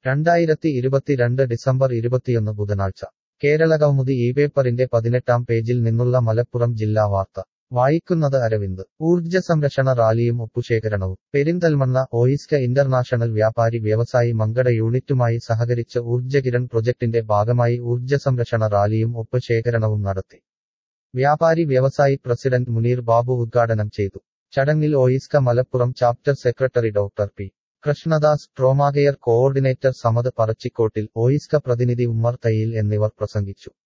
രണ്ടായിരത്തി ഇരുപത്തിരണ്ട് ഡിസംബർ ഇരുപത്തിയൊന്ന് ബുധനാഴ്ച കേരളകൗമുദി ഈ പേപ്പറിന്റെ പതിനെട്ടാം പേജിൽ നിന്നുള്ള മലപ്പുറം ജില്ലാ വാർത്ത വായിക്കുന്നത് അരവിന്ദ് ഊർജ്ജ സംരക്ഷണ റാലിയും ഒപ്പുശേഖരണവും പെരിന്തൽമണ്ണ ഓയിസ്ക ഇന്റർനാഷണൽ വ്യാപാരി വ്യവസായി മങ്കട യൂണിറ്റുമായി സഹകരിച്ച് ഊർജ്ജകിരൺ പ്രൊജക്ടിന്റെ ഭാഗമായി ഊർജ്ജ സംരക്ഷണ റാലിയും ഒപ്പ് ശേഖരണവും നടത്തി വ്യാപാരി വ്യവസായി പ്രസിഡന്റ് മുനീർ ബാബു ഉദ്ഘാടനം ചെയ്തു ചടങ്ങിൽ OISCA Malappuram chapter secretary doctor P Krishnadas trauma care coordinator Samath പറച്ചിക്കോട്ടിൽ ഓയിസ്ക പ്രതിനിധി ഉമ്മർ തയ്യിൽ എന്നിവർ പ്രസംഗിച്ചു